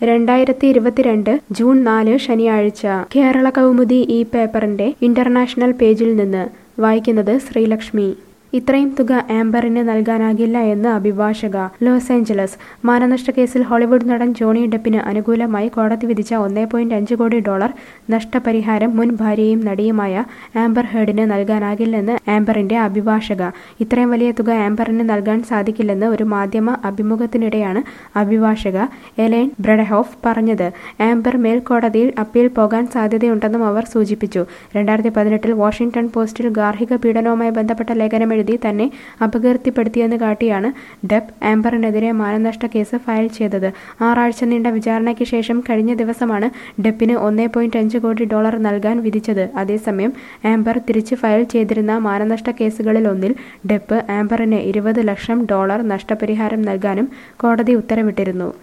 രണ്ടായിരത്തി ഇരുപത്തിരണ്ട് ജൂൺ നാല് ശനിയാഴ്ച കേരള കൗമുദി ഈ പേപ്പറിന്റെ ഇന്റർനാഷണൽ പേജിൽ നിന്ന് വായിക്കുന്നത് ശ്രീലക്ഷ്മി ഇത്രയും തുക ആംബറിന് നൽകാനാകില്ല എന്ന് അഭിഭാഷക ലോസ് ഏഞ്ചലസ് മാനനഷ്ട കേസിൽ ഹോളിവുഡ് നടൻ ജോണി ഡെപ്പിന് അനുകൂലമായി കോടതി വിധിച്ച ഒന്നേ പോയിന്റ് അഞ്ച് കോടി ഡോളർ നഷ്ടപരിഹാരം മുൻ ഭാര്യയും നടിയുമായ ആംബർ ഹേർഡിന് നൽകാനാകില്ലെന്ന് ആംബറിന്റെ അഭിഭാഷക ഇത്രയും വലിയ തുക ആംബറിന് നൽകാൻ സാധിക്കില്ലെന്ന് ഒരു മാധ്യമ അഭിമുഖത്തിനിടെയാണ് അഭിഭാഷക എലൈൻ ബ്രഡഹോഫ് പറഞ്ഞത് ആംബർ മേൽക്കോടതിയിൽ അപ്പീൽ പോകാൻ സാധ്യതയുണ്ടെന്നും അവർ സൂചിപ്പിച്ചു രണ്ടായിരത്തി പതിനെട്ടിൽ വാഷിംഗ്ടൺ പോസ്റ്റിൽ ഗാർഹിക പീഡനവുമായി ബന്ധപ്പെട്ട ലേഖനം എഴുതി തന്നെ അപകീർത്തിപ്പെടുത്തിയെന്ന് കാട്ടിയാണ് ഡെപ്പ് ആംബറിനെതിരെ മാനനഷ്ട കേസ് ഫയൽ ചെയ്തത് ആറാഴ്ച നീണ്ട വിചാരണയ്ക്ക് ശേഷം കഴിഞ്ഞ ദിവസമാണ് ഡെപ്പിന് ഒന്നേ പോയിന്റ് അഞ്ച് കോടി ഡോളർ നൽകാൻ വിധിച്ചത് അതേസമയം ആംബർ തിരിച്ച് ഫയൽ ചെയ്തിരുന്ന മാനനഷ്ട കേസുകളിൽ ഒന്നിൽ ഡെപ്പ് ആംബറിന് ഇരുപത് ലക്ഷം ഡോളർ നഷ്ടപരിഹാരം നൽകാനും കോടതി ഉത്തരവിട്ടിരുന്നു